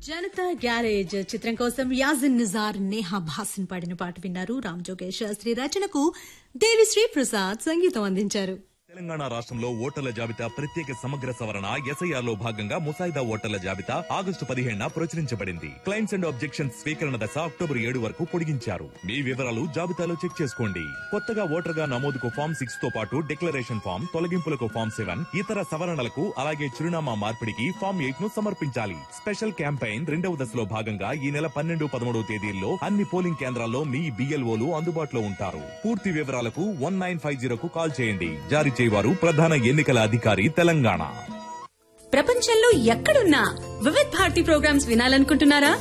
Janata garage చిత్రం కోసం యాజిన్ నిజార్ నేహా భాసిన్ పాడిన పాట విన్నారు రామ్ జోగేష్ శాస్త్రి రచనకు దేవిశ్రీ ప్రసాద్ సంగీతం అందించారు తెలంగాణ రాష్ట్రంలో ఓటర్ల జాబితా ప్రత్యేక సమగ్ర సవరణ ఎస్ఐఆర్ లో భాగంగా ముసాయిదా ఓటర్ల జాబితా ఆగస్టు పదిహేడున ప్రచురించబడింది క్లైమ్స్ అండ్ ఆబ్జెక్షన్స్ స్వీకరణ దశ అక్టోబర్ ఏడు వరకు పొడిగించారు మీ వివరాలు జాబితాలో చెక్ చేసుకోండి కొత్తగా ఓటర్ గా నమోదుకు ఫామ్ సిక్స్ తో పాటు డిక్లరేషన్ ఫామ్ తొలగింపులకు ఫామ్ సెవెన్ ఇతర సవరణలకు అలాగే చిరునామా మార్పిడికి ఫామ్ ఎయిట్ ను సమర్పించాలి స్పెషల్ క్యాంపెయిన్ రెండవ దశలో భాగంగా ఈ నెల పన్నెండు పదమూడవ తేదీల్లో అన్ని పోలింగ్ కేంద్రాల్లో మీ బిఎల్ఓలు అందుబాటులో ఉంటారు పూర్తి వివరాలకు వన్ నైన్ ఫైవ్ జీరోకు కాల్ చేయండి జారీ చేయవారు ప్రధాన ఎన్నికల అధికారి తెలంగాణ ప్రపంచంలో ఎక్కడున్నా వివిధ్ భారతి ప్రోగ్రామ్స్ వినాలనుకుంటున్నారా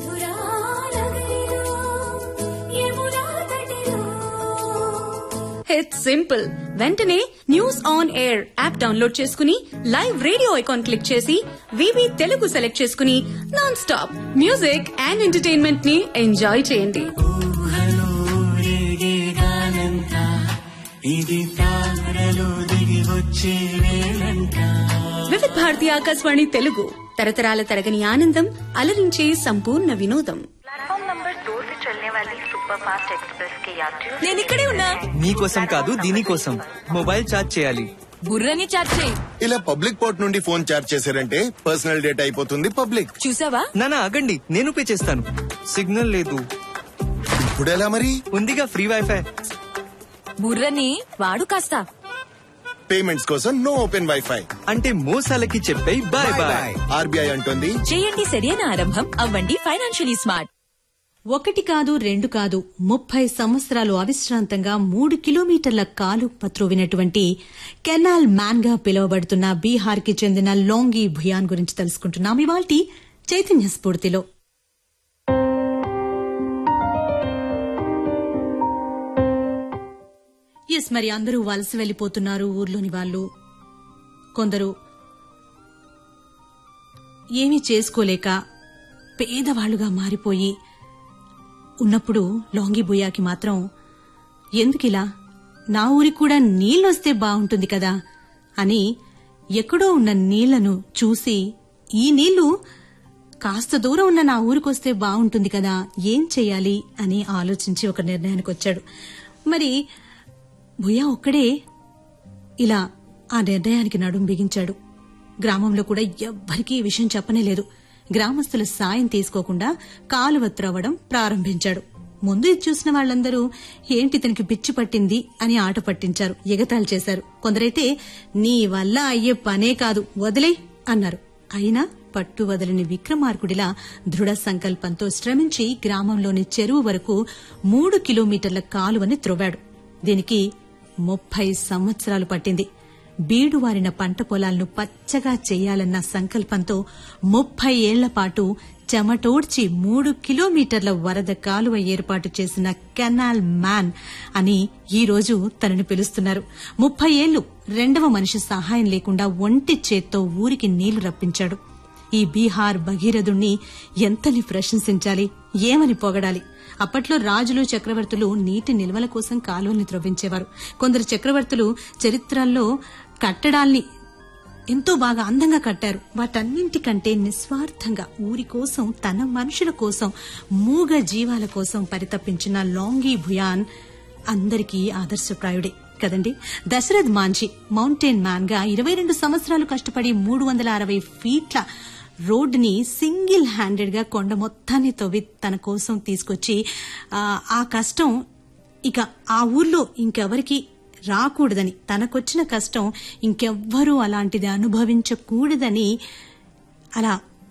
ఇట్స్ సింపుల్ వెంటనే news on air app download చేసుకుని లైవ్ రేడియో ఐకాన్ క్లిక్ చేసి వివి తెలుగు సెలెక్ట్ చేసుకుని non stop music and entertainment ని ఎంజాయ్ చేయండి ఊహలోగానంతా ఇది తారలో దిగి వచ్చే వేళంట వివిధ్ భారతి ఆకాశవాణి తెలుగు తరతరాల తరగని ఆనందం అలరించే సంపూర్ణ వినోదం प्लेटफॉर्म नंबर दो से चलने वाली सुपरफास्ट एक्सप्रेस के यात्रियों నేను ఇక్కడే ఉన్నా నీకోసం కాదు దీనికోసం మొబైల్ ఛార్జ్ చేయాలి బుర్రని చాట్ చేయి ఇలా పబ్లిక్ పోర్ట్ నుండి ఫోన్ చార్జ్ చేశారంటే పర్సనల్ డేటా అయిపోతుంది పబ్లిక్ చూసావా నానా ఆగండి నేను పే చేస్తాను సిగ్నల్ లేదు ఇప్పుడు ఎలా మరి ఉందిగా ఫ్రీ వైఫై బుర్రని వాడు కాస్త పేమెంట్స్ కోసం నో ఓపెన్ వైఫై అంటే మోసాలకి చెప్పే బాయ్ బాయ్ ఆర్బీఐ అంటోంది చేయండి సరైన ఆరంభం అవ్వండి ఫైనాన్షియలీ స్మార్ట్ ఒకటి కాదు రెండు కాదు ముప్పై సంవత్సరాలు అవిశ్రాంతంగా మూడు కిలోమీటర్ల కాలు పత్రువినటువంటి కెనాల్ మ్యాన్ గా పిలువబడుతున్న బీహార్ కి చెందిన లోంగి భుయాన్ గురించి తెలుసుకుంటున్నాం ఇవాల్టి చైతన్య స్ఫూర్తిలో ఎస్ మరి అందరూ వలస వెళ్లిపోతున్నారు ఊర్లోని వాళ్ళు కొందరు ఏమీ చేసుకోలేక పేదవాళ్లుగా మారిపోయి ఉన్నప్పుడు లోంగిబుయాకి మాత్రం ఎందుకిలా నా ఊరికి కూడా నీళ్ళొస్తే బావుంటుంది కదా అని ఎక్కడో ఉన్న నీళ్లను చూసి ఈ నీళ్లు కాస్త దూరం ఉన్న నా ఊరికొస్తే బావుంటుంది కదా ఏం చెయ్యాలి అని ఆలోచించి ఒక నిర్ణయానికి వచ్చాడు మరి భుయా ఒక్కడే ఇలా ఆ నిర్ణయానికి నడుం బిగించాడు గ్రామంలో కూడా ఎవ్వరికీ ఈ విషయం చెప్పనే లేదు గ్రామస్తుల సాయం తీసుకోకుండా కాలువ త్రవ్వడం ప్రారంభించాడు ముందు ఇది చూసిన వాళ్ళందరూ ఏంటి ఇతనికి పిచ్చి పట్టింది అని ఆట పట్టించారు ఎగతాళి చేశారు కొందరైతే నీ వల్ల అయ్యే పనే కాదు వదిలే అన్నారు అయినా పట్టు వదలని విక్రమార్కుడిలా దృఢ సంకల్పంతో శ్రమించి గ్రామంలోని చెరువు వరకు మూడు కిలోమీటర్ల కాలువని త్రవ్వాడు దీనికి ముప్పై సంవత్సరాలు పట్టింది బీడువారిన పంట పొలాలను పచ్చగా చేయాలన్న సంకల్పంతో ముప్పై ఏళ్ల పాటు చెమటోడ్చి మూడు కిలోమీటర్ల వరద కాలువ ఏర్పాటు చేసిన కెనాల్ మ్యాన్ అని ఈ రోజు తనని పిలుస్తున్నారు ముప్పై ఏళ్లు రెండవ మనిషి సహాయం లేకుండా ఒంటి చేత్తో ఊరికి నీళ్లు రప్పించాడు ఈ బీహార్ భగీరథుణ్ణి ఎంతని ప్రశంసించాలి ఏమని పొగడాలి అప్పట్లో రాజులు చక్రవర్తులు నీటి నిల్వల కోసం కాలువల్ని త్రవ్వించేవారు కొందరు చక్రవర్తులు చరిత్రల్లో కట్టడాల్ని ఎంతో బాగా అందంగా కట్టారు వాటన్నింటికంటే నిస్వార్థంగా ఊరి కోసం తన మనుషుల కోసం మూగ జీవాల కోసం పరితపించిన లాంగీ భుయాన్ అందరికీ ఆదర్శప్రాయుడే కదండి దశరథ్ మాంఝీ మౌంటైన్ మ్యాన్ గా ఇరవై రెండు సంవత్సరాలు కష్టపడి మూడు వందల అరవై ఫీట్ల రోడ్డుని సింగిల్ హ్యాండెడ్ గా కొండ మొత్తాన్ని తవ్వి తన కోసం తీసుకొచ్చి ఆ, ఆ కష్టం ఇక ఆ ఊర్లో ఇంకెవరికి రాకూడదని తనకొచ్చిన కష్టం ఇంకెవ్వరూ అలాంటిది అనుభవించకూడదని అలా